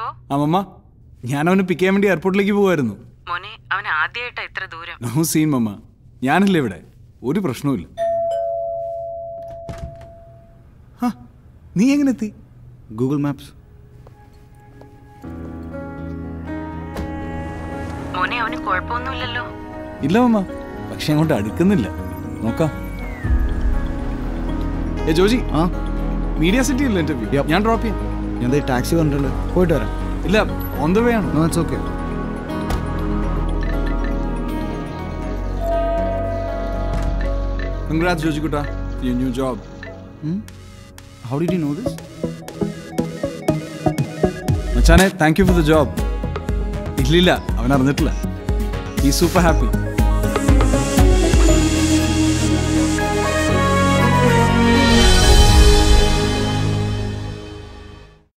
ആ മമ്മ ഞാൻ അവനെ പിക്ക് ചെയ്യാൻ വേണ്ടി എയർപോർട്ടിലേക്ക് പോകുമായിരുന്നു മോനെ അവൻ ആദ്യമായിട്ടാ ഇത്ര ദൂരം നോ സീൻ മമ്മ ഞാനല്ലേ ഇവിടെ ഒരു പ്രശ്നവുമില്ല ആ, നീ എങ്ങനെ എത്തി ഗൂഗിൾ മാപ്സ് മോനെ അവന് കുഴപ്പമൊന്നുമില്ലല്ലോ ഇല്ല മമ്മ പക്ഷെ അങ്ങോട്ട് അടുക്കുന്നില്ല നോക്കാം ഏ ജോജി ആ മീഡിയ സിറ്റി അല്ലേ ഇന്റർവ്യൂ Yep. ഞാൻ ഡ്രോപ്പ് ചെയ്യാം ഞാൻ ദേ ടാക്സി പറഞ്ഞിട്ടുണ്ട് പോയിട്ട് വരാം ഇല്ല ഓൺ ദ വേ ആണ് no it's okay congrats Joji gotta you new job how did you know this മച്ചാനെ thank you for the job ഇല്ലില്ല അവൻ അറിഞ്ഞിട്ടില്ല ഈ സൂപ്പർ ഹാപ്പി